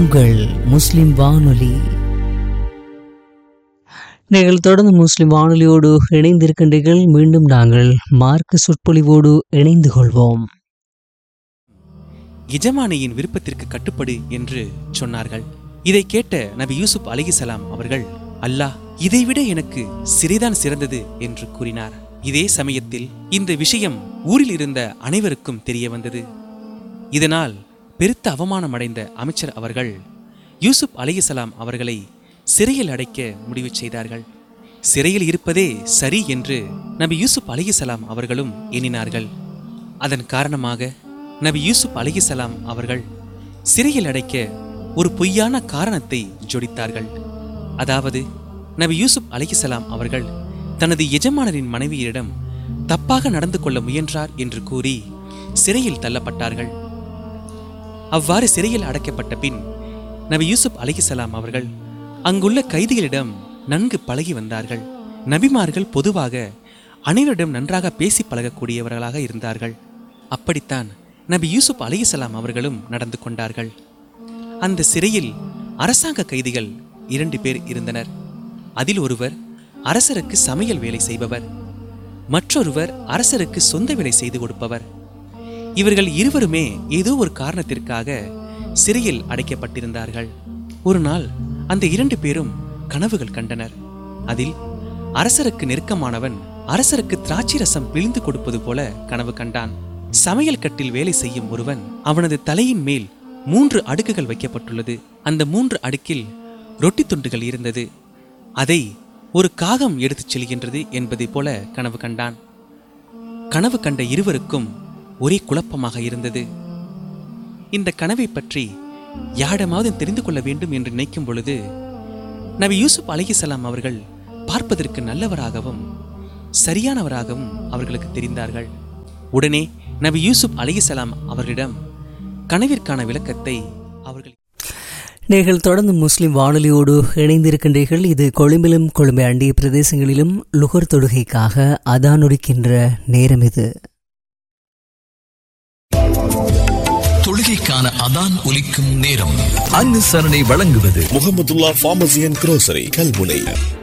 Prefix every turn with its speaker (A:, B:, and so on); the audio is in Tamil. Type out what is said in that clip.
A: உங்கள் முஸ்லிம் வானொலி நீங்கள் தொடர்ந்து முஸ்லிம் வானொலியோடு இணைந்திருக்கின்றீர்கள் மீண்டும் நாங்கள் மார்க்க சொற்பொழிவோடு இணைந்து கொள்வோம்
B: எஜமானியின் விருப்பத்திற்கு கட்டுப்படு என்று சொன்னார்கள் இதை கேட்ட நபி யூசுப் அலிகிசலாம் அவர்கள் அல்லாஹ் இதைவிட எனக்கு சிறைதான் சிறந்தது என்று கூறினார் இதே சமயத்தில் இந்த விஷயம் ஊரில் இருந்த அனைவருக்கும் தெரிய வந்தது இதனால் பெருத்த அவமானம் அடைந்த அமைச்சர் அவர்கள் யூசுப் அலிகிசலாம் அவர்களை சிறையில் அடைக்க முடிவு செய்தார்கள் சிறையில் இருப்பதே சரி என்று நபி யூசுப் அலிகிசலாம் அவர்களும் எண்ணினார்கள் அதன் காரணமாக நபி யூசுப் அலிகிசலாம் அவர்கள் சிறையில் அடைக்க ஒரு பொய்யான காரணத்தை ஜோடித்தார்கள் அதாவது நபி யூசுப் அலிகிசலாம் அவர்கள் தனது எஜமானரின் மனைவியரிடம் தப்பாக நடந்து கொள்ள முயன்றார் என்று கூறி சிறையில் தள்ளப்பட்டார்கள் அவ்வாறு சிறையில் அடைக்கப்பட்ட பின் நபி யூசுப் அலிகிசலாம் அவர்கள் அங்குள்ள கைதிகளிடம் நன்கு பழகி வந்தார்கள் நபிமார்கள் பொதுவாக அனைவரிடம் நன்றாக பேசி பழகக்கூடியவர்களாக இருந்தார்கள் அப்படித்தான் நபி யூசுப் அலிசலாம் அவர்களும் நடந்து கொண்டார்கள் அந்த சிறையில் அரசாங்க கைதிகள் இரண்டு பேர் இருந்தனர் அதில் ஒருவர் அரசருக்கு சமையல் வேலை செய்பவர் மற்றொருவர் அரசருக்கு சொந்த வேலை செய்து கொடுப்பவர் இவர்கள் இருவருமே ஏதோ ஒரு காரணத்திற்காக சிறையில் அடைக்கப்பட்டிருந்தார்கள் ஒரு நாள் அந்த இரண்டு பேரும் கனவுகள் கண்டனர் அதில் அரசருக்கு நெருக்கமானவன் அரசருக்கு திராட்சை ரசம் பிழிந்து கொடுப்பது போல கனவு கண்டான் சமையல் கட்டில் வேலை செய்யும் ஒருவன் அவனது தலையின் மேல் மூன்று அடுக்குகள் வைக்கப்பட்டுள்ளது அந்த மூன்று அடுக்கில் ரொட்டி துண்டுகள் இருந்தது அதை ஒரு காகம் எடுத்துச் செல்கின்றது என்பதை போல கனவு கண்டான் கனவு கண்ட இருவருக்கும் ஒரே குழப்பமாக இருந்தது இந்த கனவை பற்றி யாரிடமாவது தெரிந்து கொள்ள வேண்டும் என்று நினைக்கும் பொழுது நபி யூசுப் அலிகிசலாம் அவர்கள் பார்ப்பதற்கு நல்லவராகவும் சரியானவராகவும் அவர்களுக்கு தெரிந்தார்கள் உடனே நபி யூசுப் அலிகிசலாம் அவர்களிடம் கனவிற்கான விளக்கத்தை அவர்கள்
A: நீங்கள் தொடர்ந்து முஸ்லிம் வானொலியோடு இணைந்திருக்கின்றீர்கள் இது கொழும்பிலும் கொழும்பை அண்டிய பிரதேசங்களிலும் லுகர் தொடுகைக்காக அதானொடுக்கின்ற நேரம் இது
C: தொழுகைக்கான அதான் ஒலிக்கும் நேரம் அனுசரணை வழங்குவது
D: Mohamedulla pharmacy and grocery Kalmunai